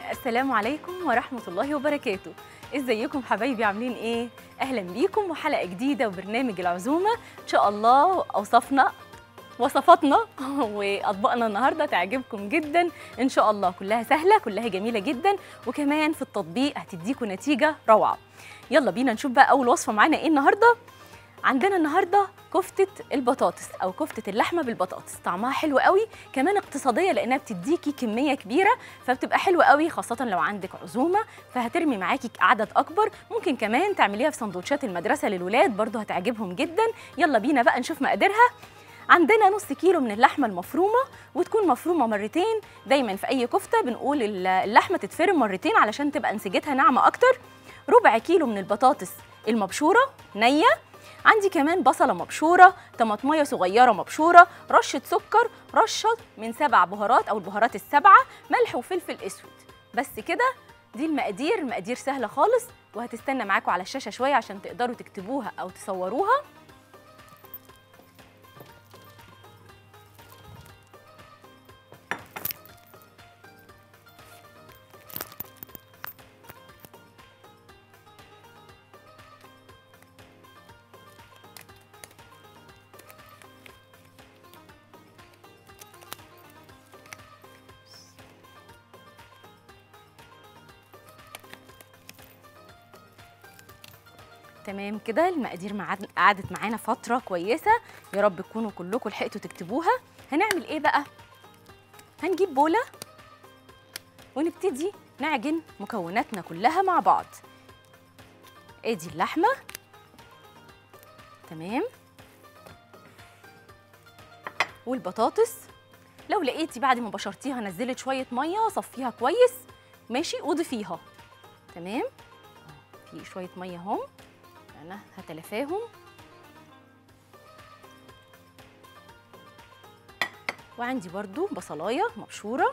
السلام عليكم ورحمة الله وبركاته ازيكم حبايبي عاملين ايه اهلا بيكم وحلقة جديدة وبرنامج العزومة ان شاء الله اوصافنا وصفاتنا واطباقنا النهارده تعجبكم جدا ان شاء الله كلها سهله كلها جميله جدا وكمان في التطبيق هتديكم نتيجه روعه يلا بينا نشوف بقى اول وصفه معانا ايه النهارده عندنا النهارده كفته البطاطس او كفته اللحمه بالبطاطس طعمها حلو قوي كمان اقتصاديه لانها بتديكي كميه كبيره فبتبقى حلوه قوي خاصه لو عندك عزومه فهترمي معاكي عدد اكبر ممكن كمان تعمليها في سندوتشات المدرسه للولاد برضو هتعجبهم جدا يلا بينا بقى نشوف مقاديرها عندنا نص كيلو من اللحمه المفرومه وتكون مفرومه مرتين دايما في اي كفته بنقول اللحمه تتفرم مرتين علشان تبقى انسجتها ناعمه اكتر ربع كيلو من البطاطس المبشوره نيه عندي كمان بصله مبشوره طماطميه صغيره مبشوره رشه سكر رشه من سبع بهارات او البهارات السبعه ملح وفلفل اسود بس كده دي المقادير المقادير سهله خالص وهتستنى معاكم على الشاشه شويه عشان تقدروا تكتبوها او تصوروها تمام كده المقادير معاد- قعدت معانا فترة كويسة يا رب تكونوا كلكم لحقتوا تكتبوها هنعمل ايه بقى؟ هنجيب بولة ونبتدي نعجن مكوناتنا كلها مع بعض ادي اللحمة تمام والبطاطس لو لقيتي بعد ما بشرتيها نزلت شوية مية صفيها كويس ماشي وضيفيها تمام في شوية مية اهم انا هتلفاهم وعندي برضو بصلايه مبشوره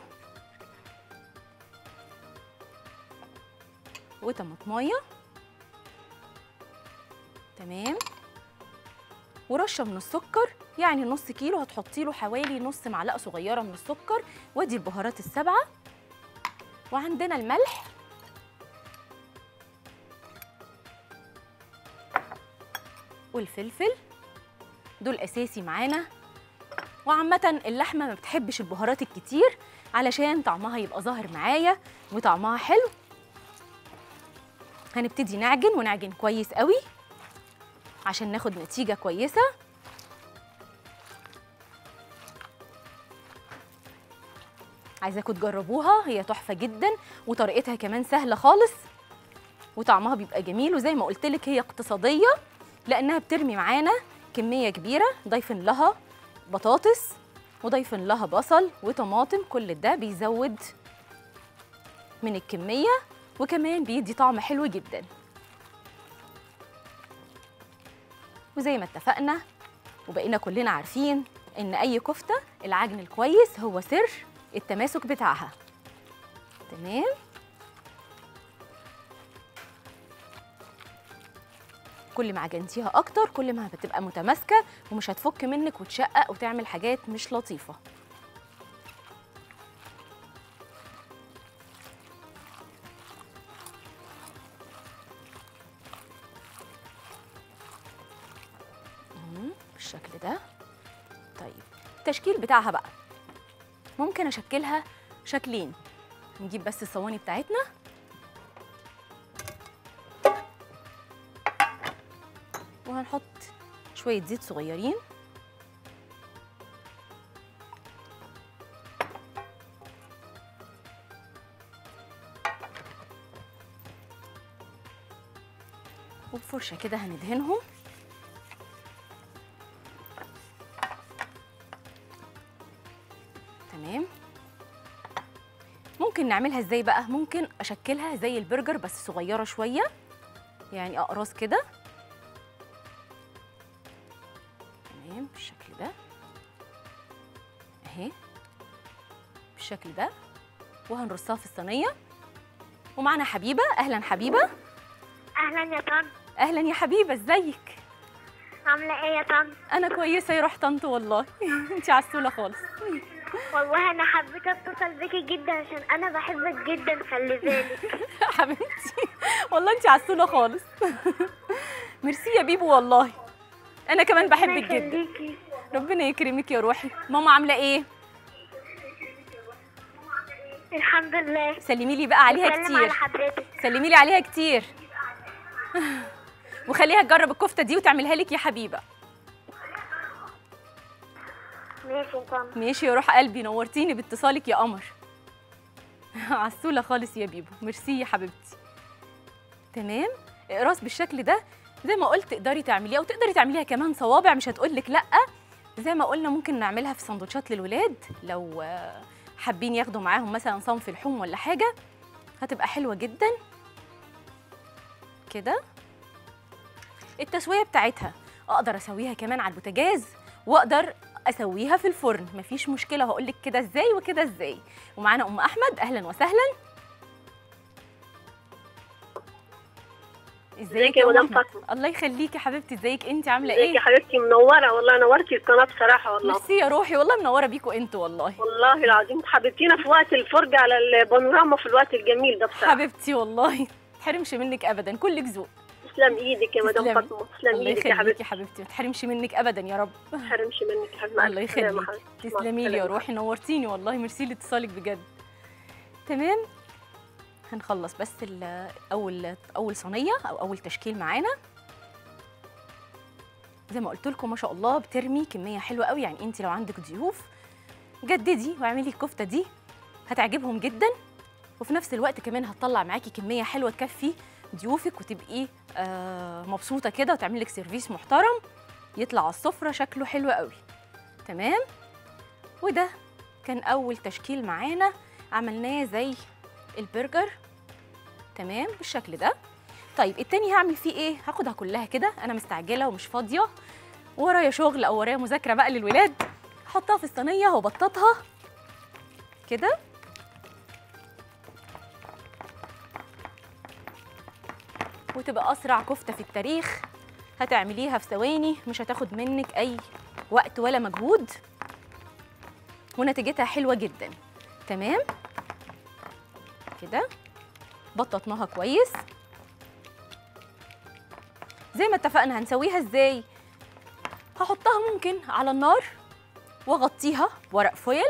وطماطمايه تمام ورشه من السكر يعني نص كيلو هتحطي له حوالي نص معلقه صغيره من السكر وادي البهارات السبعه وعندنا الملح والفلفل دول اساسي معانا وعامة اللحمة ما بتحبش البهارات الكتير علشان طعمها يبقى ظاهر معايا وطعمها حلو هنبتدي نعجن ونعجن كويس قوي عشان ناخد نتيجة كويسة عايزاكم تجربوها هي تحفة جدا وطريقتها كمان سهلة خالص وطعمها بيبقى جميل وزي ما قلت لك هي اقتصادية لانها بترمي معانا كميه كبيره ضايفين لها بطاطس وضايفين لها بصل وطماطم كل ده بيزود من الكميه وكمان بيدي طعم حلو جدا وزي ما اتفقنا وبقينا كلنا عارفين ان اي كفته العجن الكويس هو سر التماسك بتاعها تمام كل ما عجنتيها اكتر كل ما هتبقى متماسكه ومش هتفك منك وتشقق وتعمل حاجات مش لطيفه مم، بالشكل ده طيب التشكيل بتاعها بقى ممكن اشكلها شكلين نجيب بس الصواني بتاعتنا وهنحط شوية زيت صغيرين وبفرشة كده هندهنهم تمام ممكن نعملها ازاي بقى ممكن اشكلها زي البرجر بس صغيرة شوية يعني اقراص كده تمام بالشكل ده اهي بالشكل ده وهنرصها في الصينيه ومعنا حبيبه اهلا حبيبه اهلا يا طن اهلا يا حبيبه ازيك عامله ايه يا طن انا كويسه يا روح طنط والله انت عسوله خالص والله انا حبيت اتصل بيكي جدا عشان انا بحبك جدا خلي بالك حبيبتي والله انت عسوله خالص ميرسي يا بيبو والله انا كمان بحبك ربنا جدا يخليكي. ربنا يكرمك يا روحي ماما عامله ايه الحمد لله سلمي لي بقى عليها بسلم على كتير حضرتك سلمي لي عليها كتير وخليها تجرب الكفته دي وتعملها لك يا حبيبه ماشي يا طنط ماشي يا روح قلبي نورتيني باتصالك يا قمر عسوله خالص يا بيبو ميرسي يا حبيبتي تمام اقراص بالشكل ده زي ما قلت تقدري تعمليها وتقدري تعمليها كمان صوابع مش هتقولك لا زي ما قلنا ممكن نعملها في سندوتشات للولاد لو آه، حابين ياخدوا معاهم مثلا صنف لحوم ولا حاجه هتبقى حلوه جدا كده التسويه بتاعتها اقدر اسويها كمان على البوتاجاز واقدر اسويها في الفرن مفيش مشكله هقول لك كده ازاي وكده ازاي ومعانا ام احمد اهلا وسهلا ازيك يا أم مدام أحمد؟ فاطمة؟ الله يخليكي حبيبتي ازيك انت عامله ازيك ايه يا حبيبتي منوره والله نورتي القناه بصراحه والله ميرسي يا روحي والله منوره بيكوا انتوا والله والله العظيم حبيبتينا في وقت الفرجه على البانوراما في الوقت الجميل ده بصراحه حبيبتي والله تحرمش منك ابدا كلك ذوق تسلم ايدك يا مدام تسلمي. فاطمه تسلم الله ايدك يا يخليكي حبيبتي يا حبيبتي ما تحرمش منك ابدا يا رب ما تحرمش منك يا حبيبتي الله يخليك تسلمي لي يا روحي نورتيني والله ميرسي لاتصالك بجد تمام هنخلص بس ال- اول اول صينيه او اول تشكيل معانا زي ما قلت لكم ما شاء الله بترمي كميه حلوه قوي يعني انت لو عندك ضيوف جددي واعملي الكفته دي هتعجبهم جدا وفي نفس الوقت كمان هتطلع معاكي كميه حلوه تكفي ضيوفك وتبقي آه مبسوطه كده وتعملي لك سيرفيس محترم يطلع على السفره شكله حلو قوي تمام وده كان اول تشكيل معانا عملناه زي البرجر تمام بالشكل ده طيب التاني هعمل فيه ايه هاخدها كلها كده انا مستعجله ومش فاضيه ورايا شغل او ورايا مذاكره بقى للولاد احطها في الصينيه وابططها كده وتبقى اسرع كفته في التاريخ هتعمليها في ثواني مش هتاخد منك اي وقت ولا مجهود ونتيجتها حلوه جدا تمام كده بططناها كويس زي ما اتفقنا هنسويها ازاي هحطها ممكن على النار واغطيها بورق فويل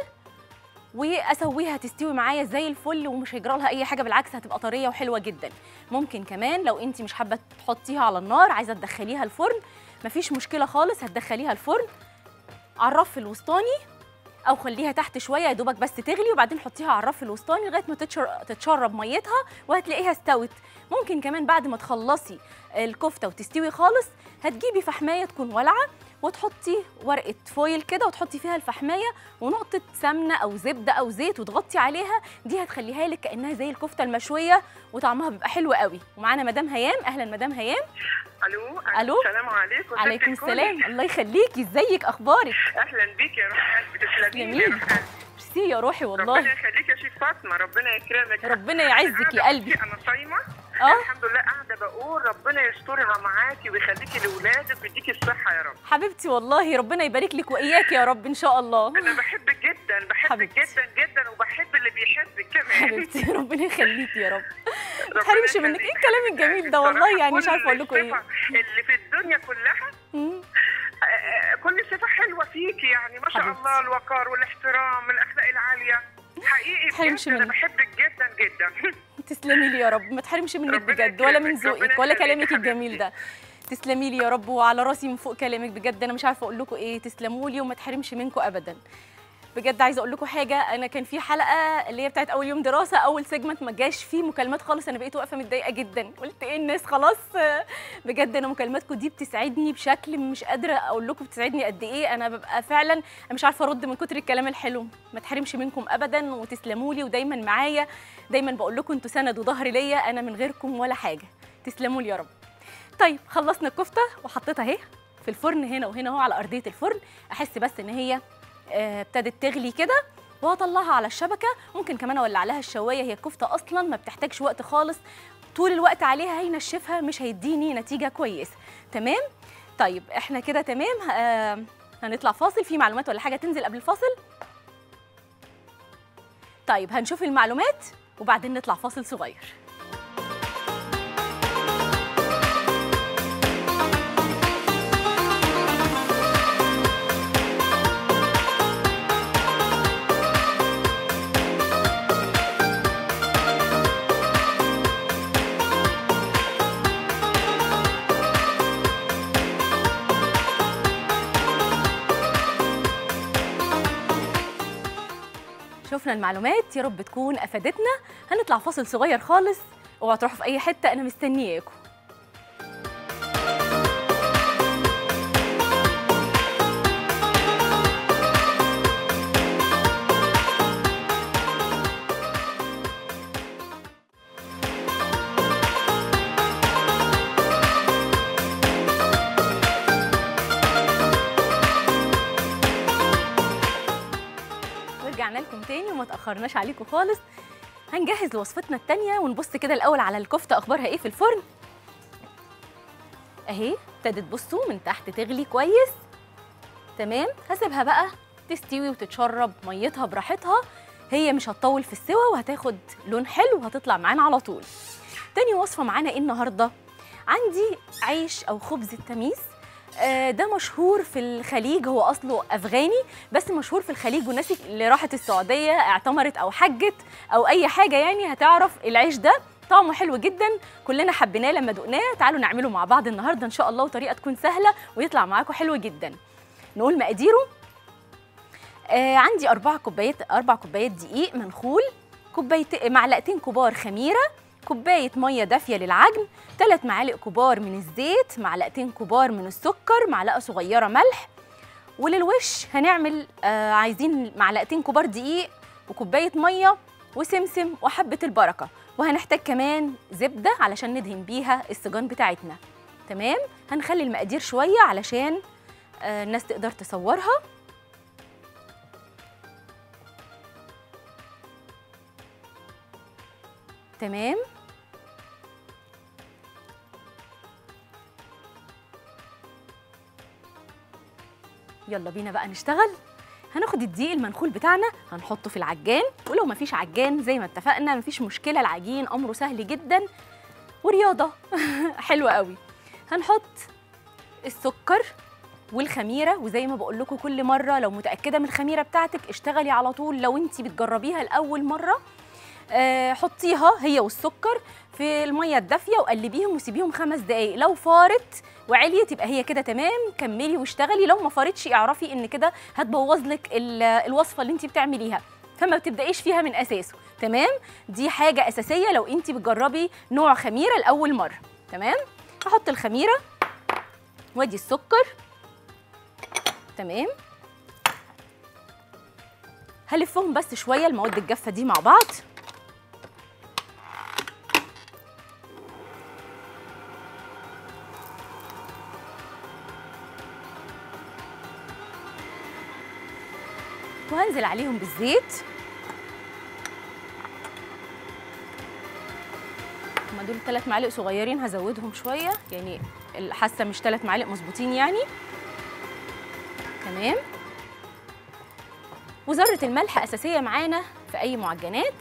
واسويها تستوي معايا زي الفل ومش هيجرى لها اي حاجه بالعكس هتبقى طريه وحلوه جدا ممكن كمان لو انت مش حابه تحطيها على النار عايزه تدخليها الفرن مفيش مشكله خالص هتدخليها الفرن على الرف الوسطاني او خليها تحت شويه يا دوبك بس تغلي وبعدين حطيها على الرف الوسطاني لغايه ما تتشر- تتشرب ميتها وهتلاقيها استوت ممكن كمان بعد ما تخلصي الكفته وتستوي خالص هتجيبي فحمايه تكون والعه وتحطي ورقه فويل كده وتحطي فيها الفحمايه ونقطه سمنه او زبده او زيت وتغطي عليها دي هتخليها لك كانها زي الكفته المشويه وطعمها بيبقى حلو قوي ومعانا مدام هيام اهلا مدام هيام الو ألو؟ السلام عليكم عليكم ست السلام الكل. الله يخليكي ازيك اخبارك اهلا بيك يا روح قلبي تسلمي لي يا جميل روح قلبي. ميرسي يا روحي ربنا والله يخليك يا شيخ فاطمه ربنا يكرمك ربنا يعزك يا قاعدة قلبي بصي انا صايمه اه الحمد لله قاعده بقول ربنا يسترها معاكي ويخليكي لاولادك ويديكي الصحه يا رب حبيبتي والله ربنا يبارك لك واياك يا رب ان شاء الله انا بحبك جدا بحبك حبيبتي. جدا جدا وبحب اللي بيحبك كمان حبيبتي ربنا يخليكي يا رب ربنا تحرمش منك. إيه يخليك الكلام يا الجميل ده بصراحة والله يعني مش كل عارفة أقول لكم إيه. الصفة اللي في الدنيا كلها مم. آه، آه، كل صفة حلوة فيكي يعني ما شاء حبيبتي. الله الوقار والاحترام الأخلاق العالية حقيقي تحرمش بجد أنا منك. بحبك جدا جدا تسلمي لي يا رب ما تحرمش منك ربنا بجد ولا من يكرمك، ربنا ذوقك ولا يخليك كلامك يا الجميل حبيبتي. ده تسلمي لي يا رب وعلى راسي من فوق كلامك بجد انا مش عارفه اقول لكم ايه تسلموا لي وما تحرمش منكم ابدا بجد عايزه اقول لكم حاجه انا كان في حلقه اللي هي بتاعت اول يوم دراسه اول سيجمنت ما جاش فيه مكالمات خالص انا بقيت واقفه متضايقه جدا قلت ايه الناس خلاص بجد انا مكالماتكم دي بتسعدني بشكل مش قادره اقول لكم بتسعدني قد ايه انا ببقى فعلا انا مش عارفه ارد من كتر الكلام الحلو ما تحرمش منكم ابدا وتسلموا لي ودايما معايا دايما بقول لكم انتوا سند وظهر ليا انا من غيركم ولا حاجه تسلموا لي يا رب طيب خلصنا الكفته وحطيتها اهي في الفرن هنا وهنا اهو على ارضيه الفرن احس بس ان هي آه، ابتدت تغلي كده وهطلعها على الشبكه ممكن كمان اولع لها الشوايه هي الكفته اصلا ما بتحتاجش وقت خالص طول الوقت عليها هينشفها مش هيديني نتيجه كويسه تمام طيب احنا كده تمام آه هنطلع فاصل في معلومات ولا حاجه تنزل قبل الفاصل طيب هنشوف المعلومات وبعدين نطلع فاصل صغير شفنا المعلومات يا رب تكون افادتنا هنطلع فاصل صغير خالص اوعوا تروحوا في اي حته انا مستنياكم ورجعنا لكم تاني وما تاخرناش عليكم خالص هنجهز لوصفتنا التانية ونبص كده الاول على الكفته اخبارها ايه في الفرن اهي ابتدت بصوا من تحت تغلي كويس تمام هسيبها بقى تستوي وتتشرب ميتها براحتها هي مش هتطول في السوا وهتاخد لون حلو وهتطلع معانا على طول تاني وصفه معانا ايه النهارده عندي عيش او خبز التميس آه، ده مشهور في الخليج هو اصله افغاني بس مشهور في الخليج والناس اللي راحت السعوديه اعتمرت او حجت او اي حاجه يعني هتعرف العيش ده طعمه حلو جدا كلنا حبيناه لما دقناه تعالوا نعمله مع بعض النهارده ان شاء الله وطريقه تكون سهله ويطلع معاكم حلو جدا نقول مقاديره آه عندي أربع كوبايات أربع كوبايات دقيق منخول كوبايت معلقتين كبار خميرة كوباية مية دافية للعجن ثلاث معالق كبار من الزيت معلقتين كبار من السكر معلقة صغيرة ملح وللوش هنعمل آه عايزين معلقتين كبار دقيق وكوباية مية وسمسم وحبة البركة وهنحتاج كمان زبدة علشان ندهن بيها السجان بتاعتنا تمام هنخلي المقادير شوية علشان آه الناس تقدر تصورها تمام يلا بينا بقى نشتغل هناخد الدقيق المنخول بتاعنا هنحطه في العجان ولو مفيش عجان زي ما اتفقنا مفيش مشكله العجين امره سهل جدا ورياضه حلوه قوي هنحط السكر والخميره وزي ما بقول لكم كل مره لو متاكده من الخميره بتاعتك اشتغلي على طول لو انت بتجربيها لاول مره آه، حطيها هي والسكر في الميه الدافيه وقلبيهم وسيبيهم خمس دقايق لو فارت وعليت يبقى هي كده تمام كملي واشتغلي لو ما فارتش اعرفي ان كده هتبوظ لك ال- الوصفه اللي انت بتعمليها فما بتبدايش فيها من اساسه تمام دي حاجه اساسيه لو انت بتجربي نوع خميره لاول مره تمام هحط الخميره وادي السكر تمام هلفهم بس شويه المواد الجافه دي مع بعض وهنزل عليهم بالزيت هما دول ثلاث معالق صغيرين هزودهم شويه يعني ال- حاسه مش ثلاث معالق مظبوطين يعني تمام وذره الملح اساسيه معانا في اي معجنات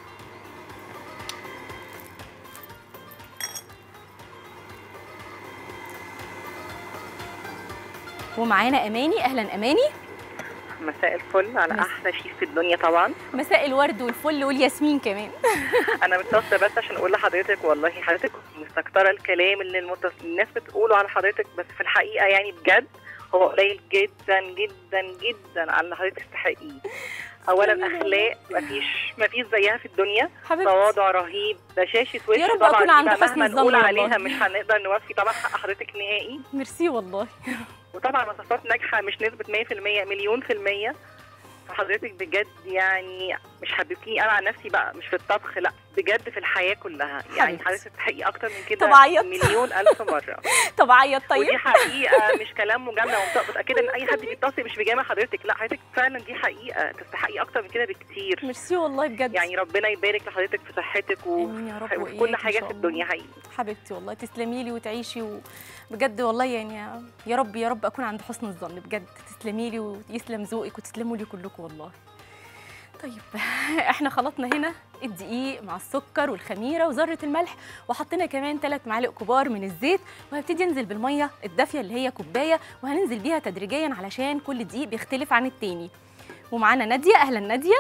ومعانا اماني اهلا اماني مساء الفل على مس- احلى شيف في الدنيا طبعا مساء الورد والفل والياسمين كمان انا متصله بس عشان اقول لحضرتك والله حضرتك مستكتره الكلام اللي المتص... الناس بتقوله على حضرتك بس في الحقيقه يعني بجد هو قليل جدا جدا جدا على اللي حضرتك تستحقيه اولا تسلمي اخلاق مفيش مفيش زيها في الدنيا حبيبتي تواضع رهيب بشاشه وش يا رب طبعا أكون دي عند بقى حسن مهما الظن نقول والله. عليها مش هنقدر نوفي طبعا حق حضرتك نهائي ميرسي والله وطبعا وصفات ناجحه مش نسبه 100% مليون في الميه فحضرتك بجد يعني مش حببتيني انا عن نفسي بقى مش في الطبخ لا بجد في الحياه كلها يعني حبيبتي. حضرتك تستحقي اكتر من كده طب عيط. مليون الف مره طب عيط طيب ودي حقيقه مش كلام مجامله ومت- متاكده ان اي حد بيتصل مش بيجامل حضرتك لا حضرتك فعلا دي حقيقه تستحقي اكتر من كده بكتير ميرسي والله بجد يعني ربنا يبارك لحضرتك في صحتك و... امين يا رب وفي وإياك كل إن حاجه شاء في الله. الدنيا حقيقي حبيبتي والله تسلمي لي وتعيشي وبجد والله يعني يا رب يا رب اكون عند حسن الظن بجد تسلمي لي ويسلم ذوقك وتسلموا لي كلكم والله طيب احنا خلطنا هنا الدقيق مع السكر والخميره وذره الملح وحطينا كمان ثلاث معالق كبار من الزيت وهبتدي انزل بالميه الدافيه اللي هي كوبايه وهننزل بيها تدريجيا علشان كل دقيق بيختلف عن التاني ومعانا ناديه اهلا ناديه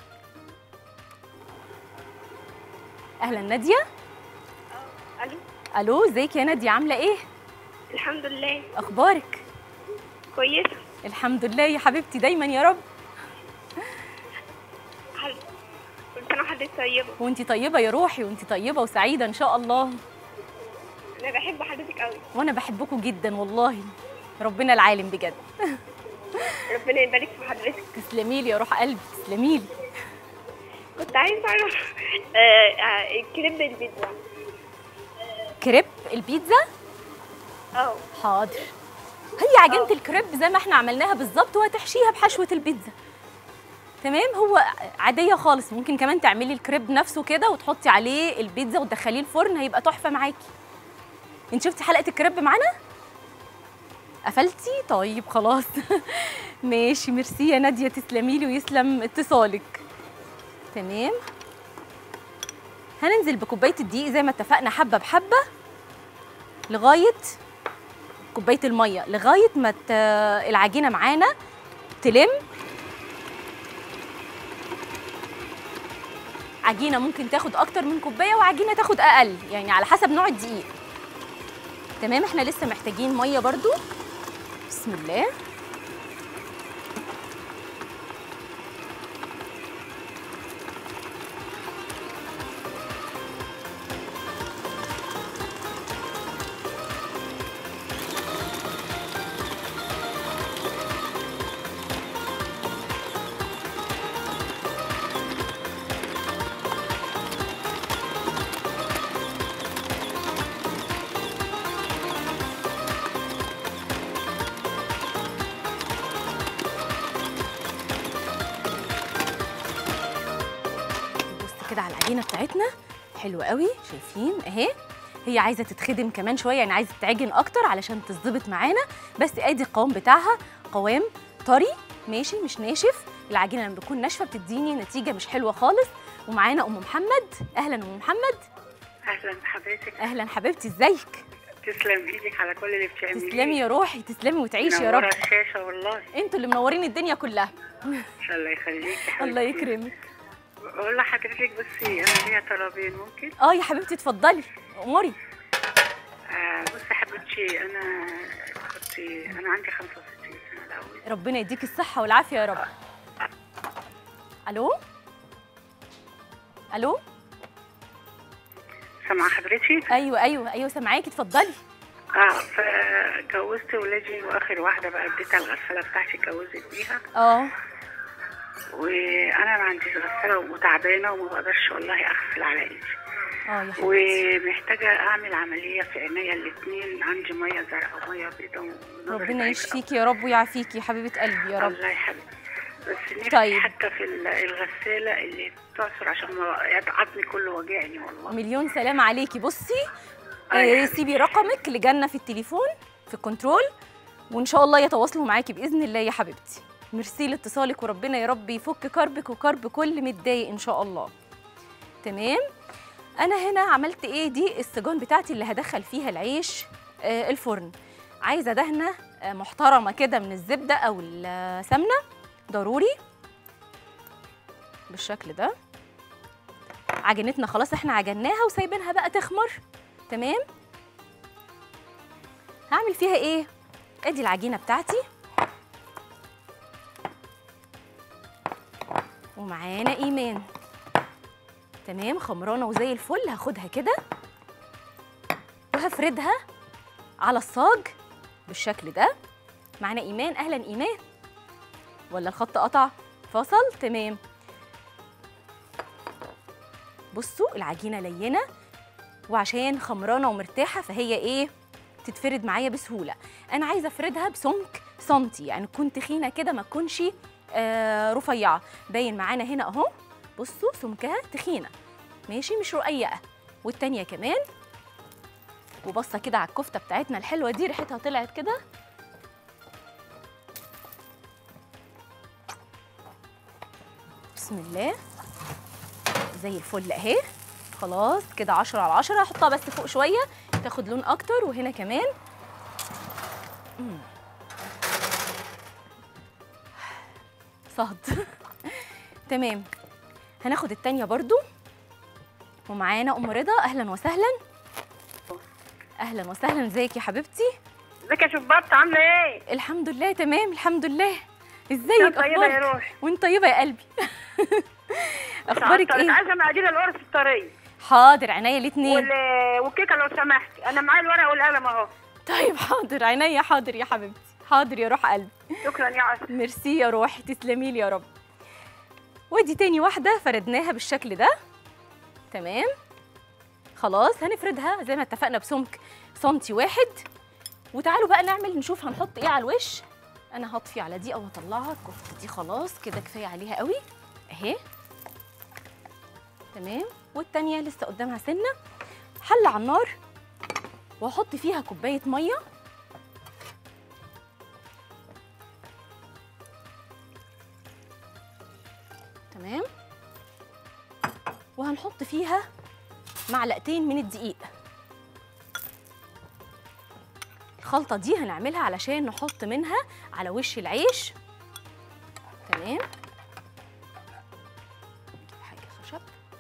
اهلا ناديه الو الو ازيك يا ناديه عامله ايه الحمد لله اخبارك كويسه الحمد لله يا حبيبتي دايما يا رب حل... كل سنه وحضرتك طيبه وانتي طيبه يا روحي وانتي طيبه وسعيده ان شاء الله انا بحب حضرتك قوي وانا بحبكم جدا والله ربنا العالم بجد ربنا يبارك في حضرتك تسلمي لي يا روح قلبي تسلمي لي كنت عايزه اعرف آه، آه، الكريب البيتزا كريب البيتزا اه حاضر هي عجينه الكريب زي ما احنا عملناها بالظبط وهتحشيها بحشوه البيتزا تمام هو عاديه خالص ممكن كمان تعملي الكريب نفسه كده وتحطي عليه البيتزا وتدخليه الفرن هيبقى تحفه معاكي انت شفتي حلقه الكريب معانا قفلتي طيب خلاص ماشي ميرسي يا ناديه تسلمي لي ويسلم اتصالك تمام هننزل بكوبايه الدقيق زي ما اتفقنا حبه بحبه لغايه كوبايه الميه لغايه ما ت- العجينه معانا تلم عجينه ممكن تاخد اكتر من كوبايه وعجينه تاخد اقل يعني على حسب نوع الدقيق تمام احنا لسه محتاجين ميه برضو بسم الله بص كده على العجينه بتاعتنا حلوه قوي شايفين اهي هي عايزه تتخدم كمان شويه يعني عايزه تتعجن اكتر علشان تظبط معانا بس ادي القوام بتاعها قوام طري ماشي مش ناشف العجينه لما بتكون ناشفه بتديني نتيجه مش حلوه خالص ومعانا ام محمد اهلا ام محمد اهلا بحضرتك اهلا حبيبتي ازيك تسلم ايدك على كل اللي بتعمليه تسلمي يا روحي تسلمي وتعيشي يا رب منورة الشاشه والله انتوا اللي منورين الدنيا كلها الله يخليك يا حبيبتي الله يكرمك بقول لحضرتك بس انا ليا طلبين ممكن اه يا حبيبتي اتفضلي اموري آه بصي يا حبيبتي انا كنت انا عندي 65 سنه الاول ربنا يديك الصحة والعافية يا رب ألو ألو سامعه حضرتك أيوة أيوة أيوة سامعاكي اتفضلي اه فجوزت ولادي واخر واحده بقى اديتها الغساله بتاعتي اتجوزت بيها اه وانا ما عنديش غساله وتعبانه وما بقدرش والله اغسل على ايدي اه يا حبيبتي ومحتاجه اعمل عمليه في عينيا الاثنين عندي ميه زرقاء وميه بيضاء ونظري ربنا ضعيف يشفيكي يا رب ويعافيكي يا حبيبة قلبي يا أوي. رب الله يا حبيبي بس نفسي طيب. حتى في ال- الغساله اللي بتعصر عشان ما عظمي كله وجعني والله مليون سلام عليكي بصي آه يا آه سيبي رقمك لجنة في التليفون في الكنترول وإن شاء الله يتواصلوا معاكي بإذن الله يا حبيبتي ميرسي لاتصالك وربنا يا رب يفك كربك وكرب كل متضايق إن شاء الله تمام انا هنا عملت ايه دي السجون بتاعتي اللي هدخل فيها العيش آه الفرن عايزه دهنه آه محترمه كده من الزبده او السمنه ضروري بالشكل ده عجينتنا خلاص احنا عجناها وسايبينها بقى تخمر تمام هعمل فيها ايه ادي العجينه بتاعتي ومعانا ايمان تمام خمرانه وزي الفل هاخدها كده وهفردها على الصاج بالشكل ده معانا ايمان اهلا ايمان ولا الخط قطع فصل تمام بصوا العجينه لينه وعشان خمرانه ومرتاحه فهي ايه تتفرد معايا بسهوله انا عايزه افردها بسمك سنتي يعني تكون تخينه كده ما تكونش آه رفيعه باين معانا هنا اهو بصوا سمكها تخينه ماشي مش رقيقه والتانيه كمان وبصه كده على الكفته بتاعتنا الحلوه دي ريحتها طلعت كده بسم الله زي الفل اهي خلاص كده 10 على 10 هحطها بس فوق شويه تاخد لون اكتر وهنا كمان مم. صهد تمام هناخد التانية برضو ومعانا ام رضا اهلا وسهلا اهلا وسهلا ازيك يا حبيبتي ازيك يا شباط عامله ايه؟ الحمد لله تمام الحمد لله يا ازيك طيبه يا اخبارك روحي وانت طيبه يا قلبي اخبارك عايزة- ايه عايزه مقادير القرص الطريه حاضر عينيا الاتنين وال- والكيكه لو سمحتي انا معايا الورقه والقلم اهو طيب حاضر عينيا حاضر يا حبيبتي حاضر يا روح قلبي شكرا يا عسل ميرسي يا روحي تسلمي لي يا رب ودي تاني واحده فردناها بالشكل ده تمام خلاص هنفردها زي ما اتفقنا بسمك سنتي واحد وتعالوا بقى نعمل نشوف هنحط ايه على الوش انا هطفي على دي او اطلعها الكفته دي خلاص كده كفايه عليها قوي اهي تمام والتانيه لسه قدامها سنه حله على النار واحط فيها كوبايه ميه تمام وهنحط فيها معلقتين من الدقيق الخلطة دي هنعملها علشان نحط منها على وش العيش تمام نجيب حاجة خشب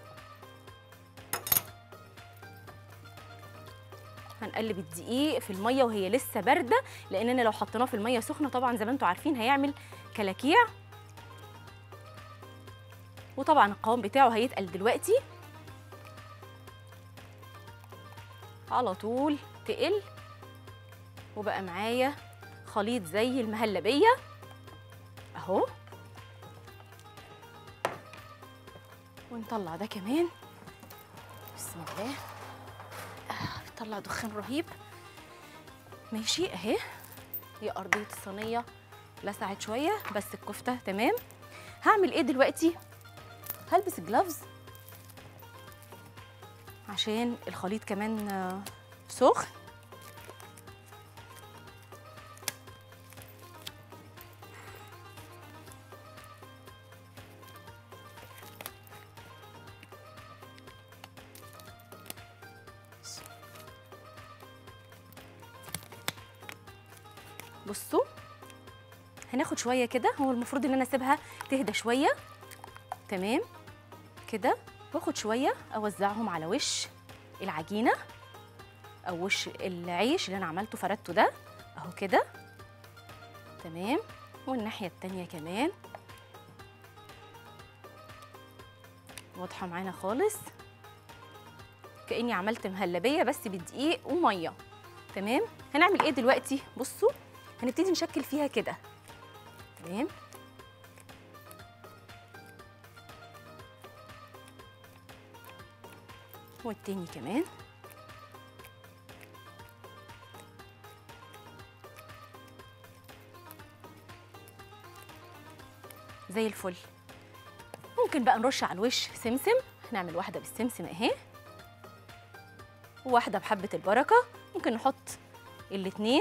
هنقلب الدقيق في المية وهي لسه باردة لأننا لو حطيناه في المية سخنة طبعا زي ما انتوا عارفين هيعمل كلاكيع وطبعا القوام بتاعه هيتقل دلوقتي على طول تقل وبقى معايا خليط زي المهلبية اهو ونطلع ده كمان بسم الله آه، بيطلع دخان رهيب ماشي اهي هي ارضية الصينية لسعت شوية بس الكفتة تمام هعمل ايه دلوقتي هلبس جلافز عشان الخليط كمان آه، سخن بصوا هناخد شويه كده هو المفروض ان انا اسيبها تهدى شويه تمام كده واخد شويه اوزعهم على وش العجينه او وش العيش اللي انا عملته فردته ده اهو كده تمام والناحيه التانيه كمان واضحه معانا خالص كاني عملت مهلبيه بس بدقيق وميه تمام هنعمل ايه دلوقتي بصوا هنبتدي نشكل فيها كده تمام والتاني كمان زي الفل ممكن بقى نرش على الوش سمسم هنعمل واحده بالسمسم اهي وواحده بحبه البركه ممكن نحط الاتنين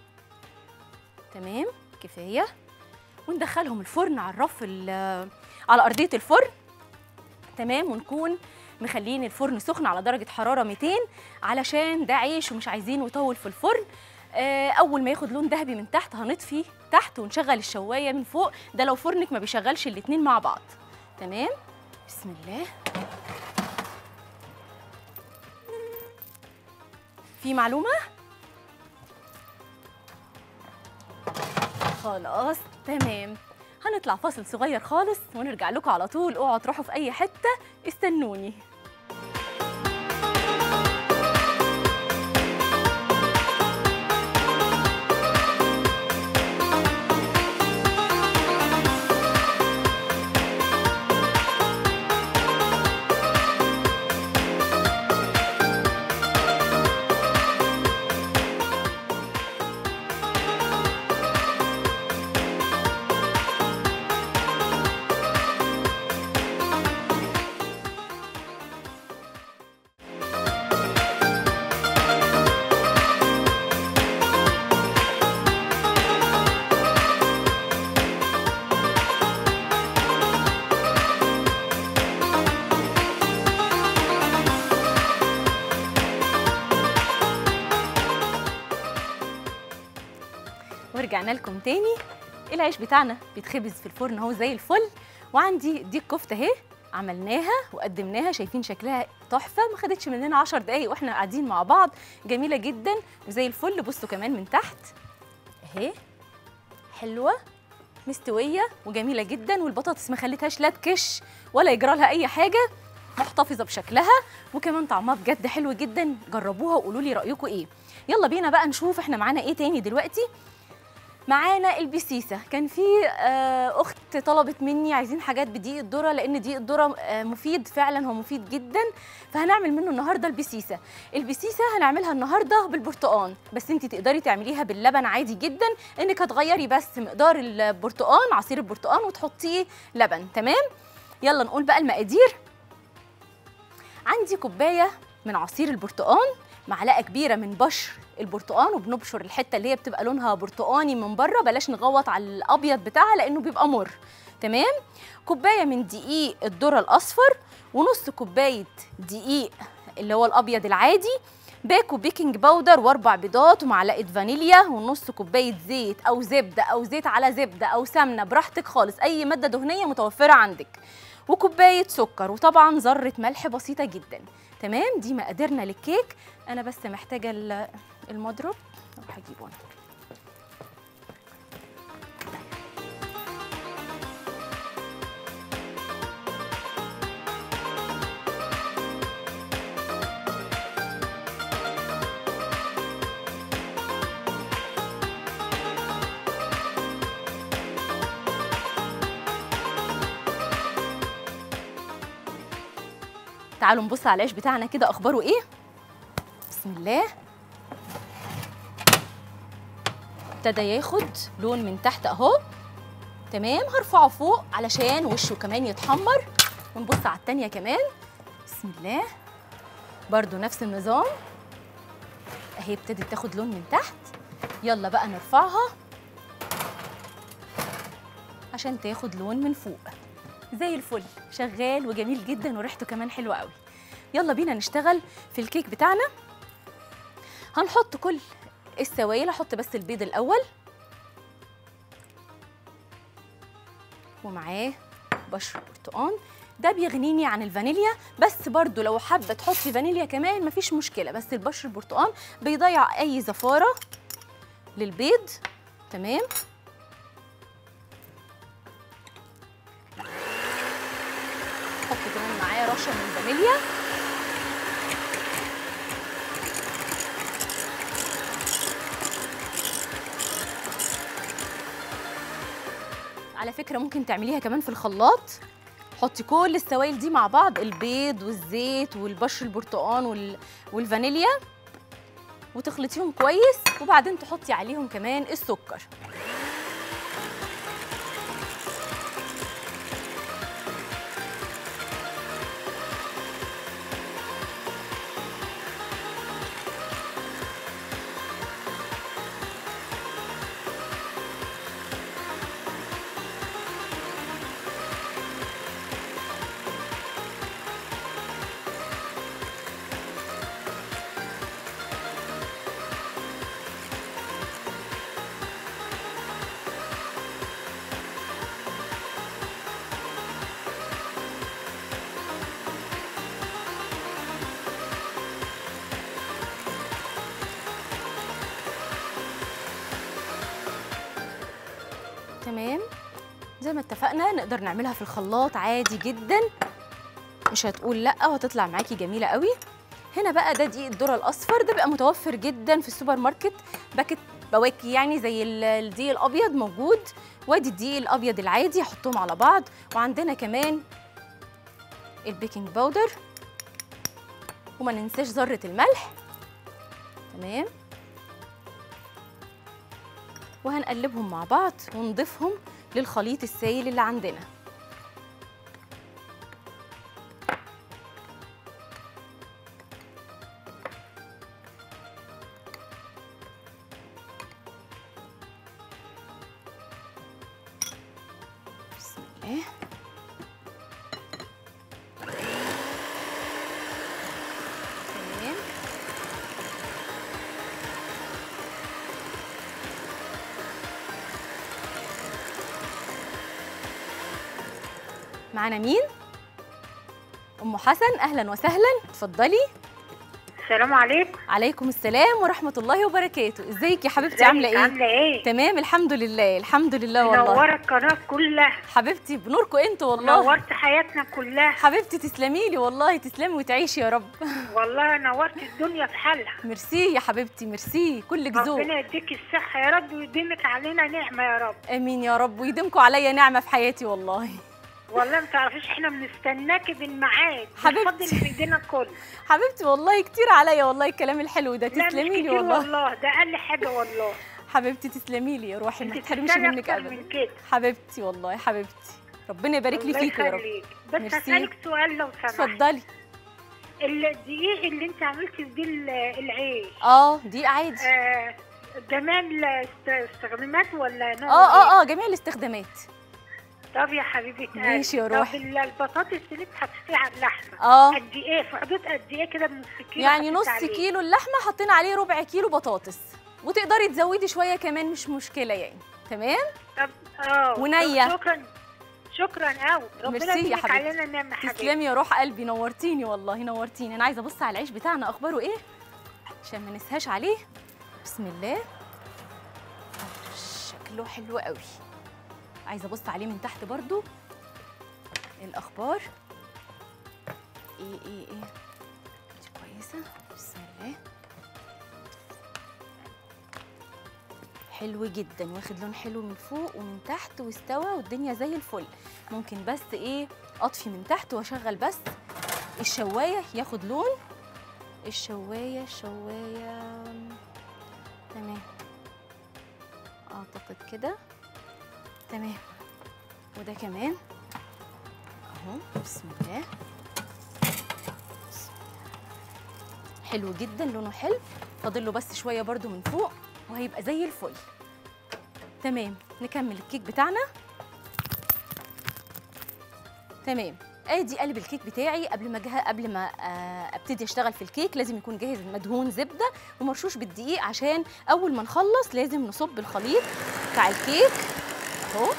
تمام كفايه وندخلهم الفرن على الرف ال- على ارضيه الفرن تمام ونكون مخلين الفرن سخن على درجه حراره 200 علشان ده عيش ومش عايزينه يطول في الفرن آه، اول ما ياخد لون ذهبي من تحت هنطفي تحت ونشغل الشوايه من فوق ده لو فرنك ما بيشغلش الاتنين مع بعض تمام بسم الله في معلومه خلاص تمام هنطلع فاصل صغير خالص ونرجع لكم على طول اوعوا تروحوا في اي حته استنوني ورجعنا لكم تاني العيش بتاعنا بيتخبز في الفرن اهو زي الفل وعندي دي الكفته اهي عملناها وقدمناها شايفين شكلها تحفه ما خدتش مننا 10 دقايق واحنا قاعدين مع بعض جميله جدا وزي الفل بصوا كمان من تحت اهي حلوه مستويه وجميله جدا والبطاطس ما خليتهاش لا تكش ولا يجرى لها اي حاجه محتفظه بشكلها وكمان طعمها بجد حلو جدا جربوها وقولوا لي رايكم ايه يلا بينا بقى نشوف احنا معانا ايه تاني دلوقتي معانا البسيسه كان في آه، اخت طلبت مني عايزين حاجات بدقيق الذره لان دقيق الذره آه، مفيد فعلا هو مفيد جدا فهنعمل منه النهارده البسيسه البسيسه هنعملها النهارده بالبرتقال بس انت تقدري تعمليها باللبن عادي جدا انك هتغيري بس مقدار البرتقال عصير البرتقال وتحطيه لبن تمام يلا نقول بقى المقادير عندي كوبايه من عصير البرتقال معلقه كبيره من بشر البرتقال وبنبشر الحته اللي هي بتبقى لونها برتقاني من بره بلاش نغوط على الابيض بتاعها لانه بيبقى مر تمام كوبايه من دقيق الذره الاصفر ونص كوبايه دقيق اللي هو الابيض العادي باكو بيكنج باودر واربع بيضات ومعلقه فانيليا ونص كوبايه زيت او زبده او زيت على زبده او سمنه براحتك خالص اي ماده دهنيه متوفره عندك وكوبايه سكر وطبعا ذره ملح بسيطه جدا تمام دي مقاديرنا للكيك انا بس محتاجه ال- المضرب اروح اجيبه انا تعالوا نبص على العيش بتاعنا كده اخباره ايه بسم الله ابتدى ياخد لون من تحت اهو تمام هرفعه فوق علشان وشه كمان يتحمر ونبص على التانية كمان بسم الله برضو نفس النظام اهي ابتدت تاخد لون من تحت يلا بقى نرفعها عشان تاخد لون من فوق زي الفل شغال وجميل جدا وريحته كمان حلوه قوي يلا بينا نشتغل في الكيك بتاعنا هنحط كل السوائل احط بس البيض الاول ومعاه بشر برتقان ده بيغنيني عن الفانيليا بس برضو لو حابه تحطي فانيليا كمان مفيش مشكله بس البشر البرتقان بيضيع اي زفاره للبيض تمام احط كمان معايا رشه من الفانيليا على فكره ممكن تعمليها كمان في الخلاط حطي كل السوائل دي مع بعض البيض والزيت والبشر البرتقان وال... والفانيليا وتخلطيهم كويس وبعدين تحطي عليهم كمان السكر تمام زي ما اتفقنا نقدر نعملها في الخلاط عادي جدا مش هتقول لا وهتطلع معاكي جميله قوي هنا بقى ده دقيق الذره الاصفر ده بيبقى متوفر جدا في السوبر ماركت باكت بواكي يعني زي ال- الدقيق الابيض موجود وادي الدقيق الابيض العادي احطهم على بعض وعندنا كمان البيكنج باودر وما ننساش ذره الملح تمام وهنقلبهم مع بعض ونضيفهم للخليط السائل اللي عندنا بسم الله تمام معانا مين ام حسن اهلا وسهلا اتفضلي السلام عليكم عليكم السلام ورحمه الله وبركاته ازيك يا حبيبتي ازيك؟ عامله ايه عامله ايه تمام الحمد لله الحمد لله والله منوره القناه كلها حبيبتي بنوركم انتوا والله نورت حياتنا كلها حبيبتي تسلمي لي والله تسلمي وتعيشي يا رب والله نورت الدنيا في حالها ميرسي يا حبيبتي ميرسي كلك ذوق ربنا يديك الصحه يا رب ويديمك علينا نعمه يا رب امين يا رب ويديمكم عليا نعمه في حياتي والله والله ما تعرفيش احنا بنستناكي بالميعاد حبيبتي. بنفضل في ايدينا كله حبيبتي والله كتير عليا والله الكلام الحلو ده لا مش تسلمي لي كتير والله والله ده اقل حاجه والله حبيبتي تسلمي لي يا روحي ما انت تحرمش تستاهلي منك اكتر ابدا من كده حبيبتي والله حبيبتي ربنا يبارك لي الله فيك يا رب يخليك. بس ميرسي. هسألك سؤال لو سمحت اتفضلي الدقيق اللي انت عملتي بيه ال- العيش اه دي عادي آه جمال است- استخدامات ولا نوع اه إيه؟ اه اه جميع الاستخدامات طب يا حبيبي قلبي. ماشي يا طب روحي. ال- البطاطس اللي انت حطيتيها على اللحمه اه قد ايه في حدود قد ايه كده بنص كيلو يعني حطيت نص عليه؟ كيلو اللحمه حطينا عليه ربع كيلو بطاطس وتقدري تزودي شويه كمان مش مشكله يعني تمام طب اه ونية. طب شكرا شكرا قوي ربنا ميرسي يا يديمك حبيبتي. علينا نعمه حبيبي تسلمي يا روح قلبي نورتيني والله نورتيني انا عايزه ابص على العيش بتاعنا اخباره ايه عشان ما نسهاش عليه بسم الله شكله حلو قوي عايزه ابص عليه من تحت برضو إيه الاخبار ايه ايه ايه دي كويسه بسم الله حلو جدا واخد لون حلو من فوق ومن تحت واستوى والدنيا زي الفل ممكن بس ايه اطفي من تحت واشغل بس الشوايه ياخد لون الشوايه الشوايه تمام اعتقد كده تمام وده كمان اهو بسم الله بسم الله. حلو جدا لونه حلو فاضل له بس شويه برده من فوق وهيبقى زي الفل تمام نكمل الكيك بتاعنا تمام ادي قلب الكيك بتاعي قبل ما جه قبل ما آه، ابتدي اشتغل في الكيك لازم يكون جاهز مدهون زبده ومرشوش بالدقيق عشان اول ما نخلص لازم نصب الخليط بتاع الكيك اهو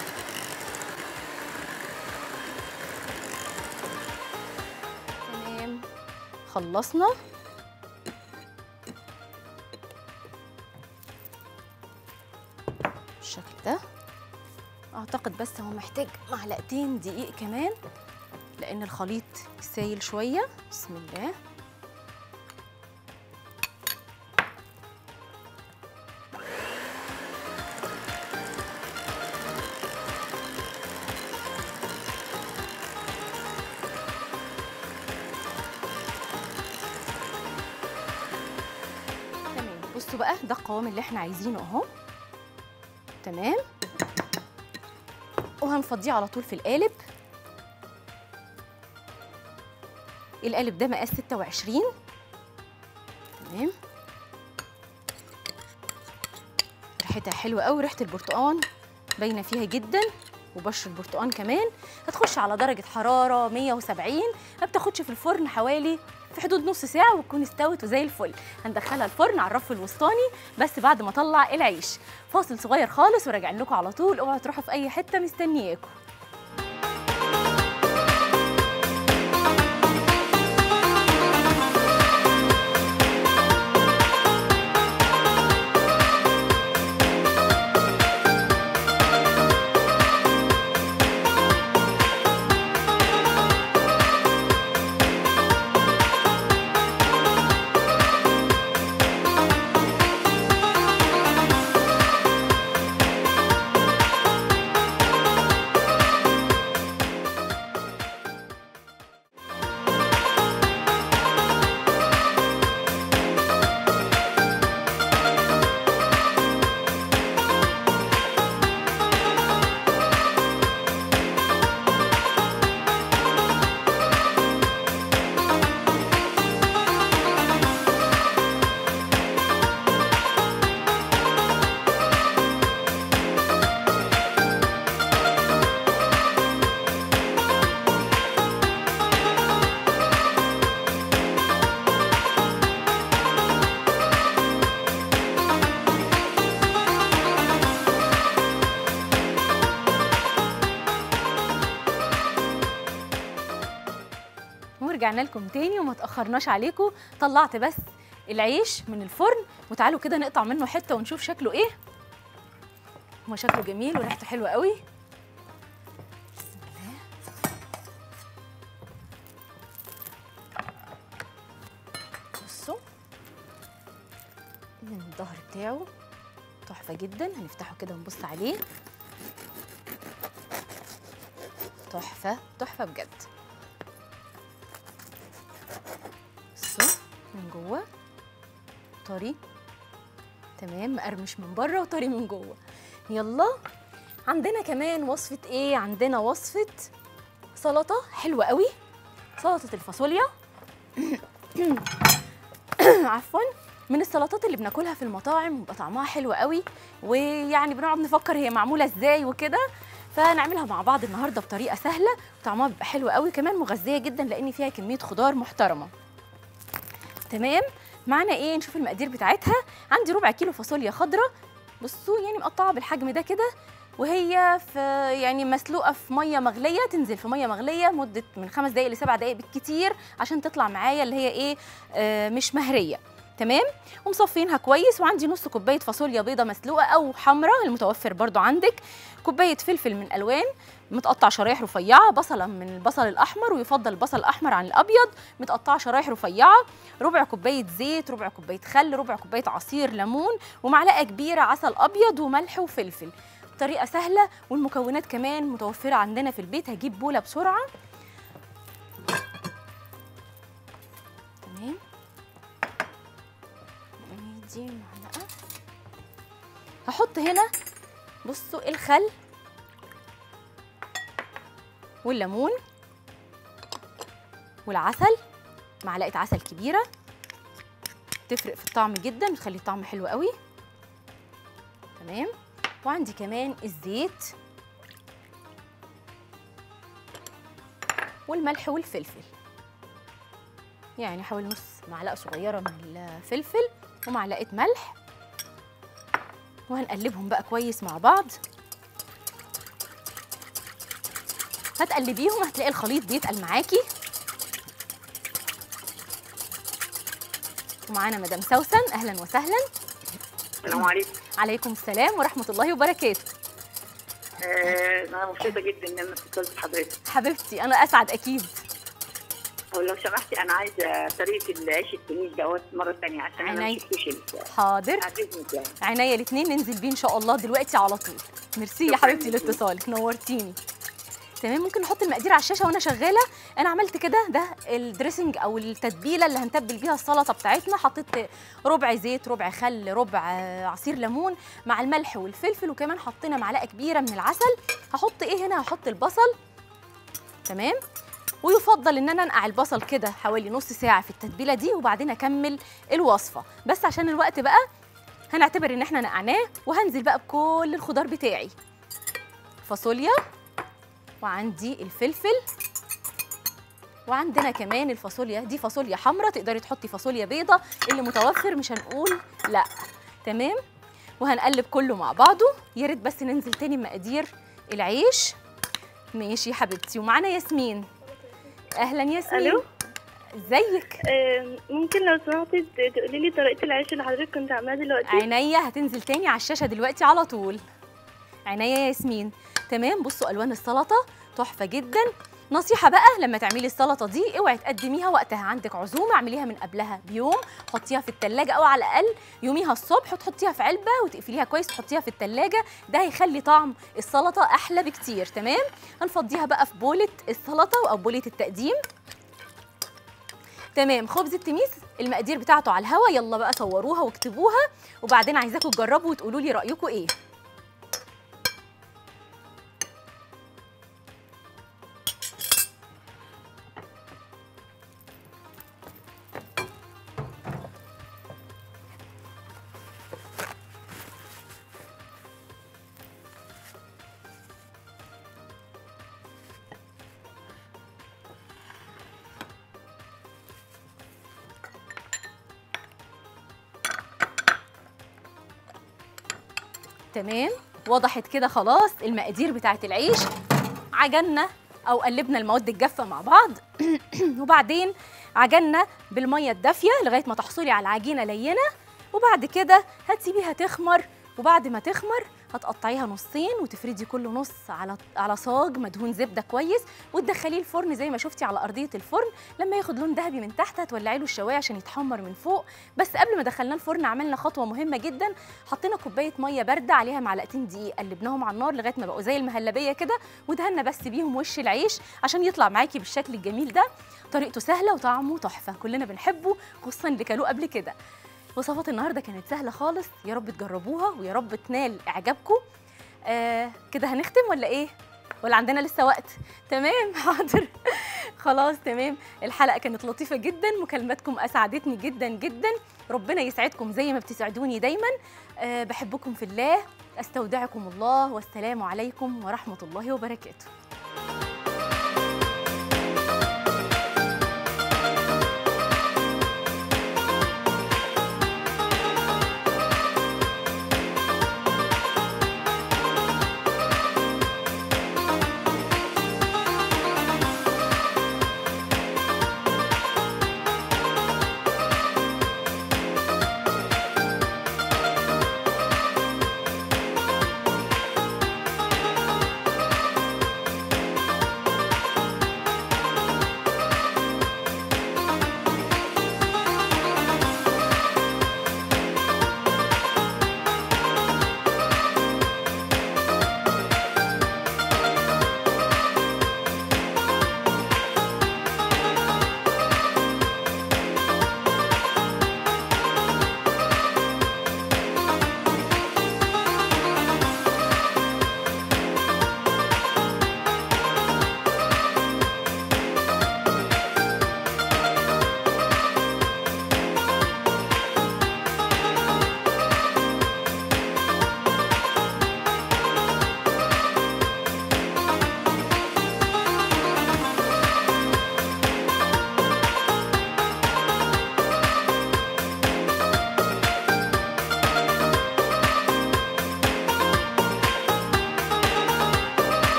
تمام خلصنا بالشكل ده اعتقد بس هو محتاج معلقتين دقيق كمان لان الخليط سايل شويه بسم الله تمام بصوا بقى ده القوام اللي احنا عايزينه اهو تمام وهنفضيه على طول في القالب القالب ده مقاس 26 تمام ريحتها حلوه قوي ريحه البرتقال باينه فيها جدا وبشر البرتقال كمان هتخش على درجه حراره 170 ما بتاخدش في الفرن حوالي في حدود نص ساعه وتكون استوت وزي الفل هندخلها الفرن على الرف الوسطاني بس بعد ما اطلع العيش فاصل صغير خالص وراجع لكم على طول اوعوا تروحوا في اي حته مستنياكم ورجعنا لكم تاني وما تاخرناش عليكم طلعت بس العيش من الفرن وتعالوا كده نقطع منه حته ونشوف شكله ايه هو شكله جميل وريحته حلوه قوي بسم الله بصوا من الظهر بتاعه تحفه جدا هنفتحه كده ونبص عليه تحفه تحفه بجد بصوا من جوه طري تمام مقرمش من بره وطري من جوه يلا عندنا كمان وصفه ايه عندنا وصفه سلطه حلوه قوي سلطه الفاصوليا عفوا من السلطات اللي بناكلها في المطاعم وبيبقى طعمها حلو قوي ويعني بنقعد نفكر هي معموله ازاي وكده فنعملها مع بعض النهارده بطريقه سهله وطعمها بيبقى حلو قوي كمان مغذيه جدا لان فيها كميه خضار محترمه تمام معانا ايه نشوف المقادير بتاعتها عندي ربع كيلو فاصوليا خضراء بصوا يعني مقطعه بالحجم ده كده وهي في يعني مسلوقه في ميه مغليه تنزل في ميه مغليه مده من خمس دقائق لسبع دقائق بالكتير عشان تطلع معايا اللي هي ايه آه مش مهريه تمام ومصفينها كويس وعندي نص كوبايه فاصوليا بيضه مسلوقه او حمراء المتوفر برضو عندك كوبايه فلفل من الوان متقطع شرايح رفيعه بصله من البصل الاحمر ويفضل البصل الاحمر عن الابيض متقطعه شرايح رفيعه ربع كوبايه زيت ربع كوبايه خل ربع كوبايه عصير ليمون ومعلقه كبيره عسل ابيض وملح وفلفل طريقه سهله والمكونات كمان متوفره عندنا في البيت هجيب بوله بسرعه تمام دي معلقه هحط هنا بصوا الخل والليمون والعسل معلقه عسل كبيره تفرق في الطعم جدا بتخلي الطعم حلو قوي تمام وعندي كمان الزيت والملح والفلفل يعني حوالي نص معلقه صغيره من الفلفل ومعلقه ملح وهنقلبهم بقى كويس مع بعض هتقلبيهم هتلاقي الخليط بيتقل معاكي ومعانا مدام سوسن اهلا وسهلا السلام عليكم عليكم السلام ورحمه الله وبركاته آه، انا مبسوطه جدا ان انا اتصلت بحضرتك حبيبتي انا اسعد اكيد ولو سمحتي انا عايزه طريقه العيش التونس دوت مره ثانيه عشان انا ما عيني. شفتوش ال- حاضر بعد اذنك يعني عينيا الاثنين ننزل بيه ان شاء الله دلوقتي على طول ميرسي يا شكراً حبيبتي ليكي. لاتصالك نورتيني تمام ممكن نحط المقادير على الشاشه وانا شغاله انا عملت كده ده الدريسنج او التتبيله اللي هنتبل بيها السلطه بتاعتنا حطيت ربع زيت ربع خل ربع آه، عصير ليمون مع الملح والفلفل وكمان حطينا معلقه كبيره من العسل هحط ايه هنا هحط البصل تمام ويفضل ان انا انقع البصل كده حوالي نص ساعه في التتبيله دي وبعدين اكمل الوصفه بس عشان الوقت بقى هنعتبر ان احنا نقعناه وهنزل بقى بكل الخضار بتاعي فاصوليا وعندي الفلفل وعندنا كمان الفاصوليا دي فاصوليا حمراء تقدري تحطي فاصوليا بيضة اللي متوفر مش هنقول لا تمام وهنقلب كله مع بعضه يا ريت بس ننزل تاني بمقادير العيش ماشي يا حبيبتي ومعانا ياسمين اهلا ياسمين ألو؟ ازيك آم، ممكن لو سمحتي ت- تقولي لي طريقة العيش اللي حضرتك كنت عاملاها دلوقتي عينيا هتنزل تاني على الشاشه دلوقتي على طول عينيا يا ياسمين تمام بصوا الوان السلطه تحفه جدا نصيحه بقى لما تعملي السلطه دي اوعي تقدميها وقتها عندك عزومه اعمليها من قبلها بيوم حطيها في التلاجة او على الاقل يوميها الصبح وتحطيها في علبه وتقفليها كويس تحطيها في التلاجة ده هيخلي طعم السلطه احلى بكتير تمام هنفضيها بقى في بوله السلطه او بوله التقديم تمام خبز التميس المقادير بتاعته على الهوا يلا بقى صوروها واكتبوها وبعدين عايزاكم تجربوا وتقولوا لي رايكم ايه تمام وضحت كده خلاص المقادير بتاعت العيش عجننا او قلبنا المواد الجافه مع بعض وبعدين عجنا بالميه الدافيه لغايه ما تحصلي على عجينه لينه وبعد كده هتسيبيها تخمر وبعد ما تخمر هتقطعيها نصين وتفردي كل نص على على صاج مدهون زبده كويس وتدخليه الفرن زي ما شفتي على ارضيه الفرن لما ياخد لون ذهبي من تحت هتولعي له الشوايه عشان يتحمر من فوق بس قبل ما دخلناه الفرن عملنا خطوه مهمه جدا حطينا كوبايه ميه بارده عليها معلقتين دقيق قلبناهم على النار لغايه ما بقوا زي المهلبيه كده ودهنا بس بيهم وش العيش عشان يطلع معاكي بالشكل الجميل ده طريقته سهله وطعمه تحفه كلنا بنحبه خصوصا اللي كلوه قبل كده وصفات النهارده كانت سهله خالص يا رب تجربوها ويا رب تنال اعجابكم آه كده هنختم ولا ايه ولا عندنا لسه وقت تمام حاضر خلاص تمام الحلقه كانت لطيفه جدا مكالماتكم اسعدتني جدا جدا ربنا يسعدكم زي ما بتسعدوني دايما أه بحبكم في الله استودعكم الله والسلام عليكم ورحمه الله وبركاته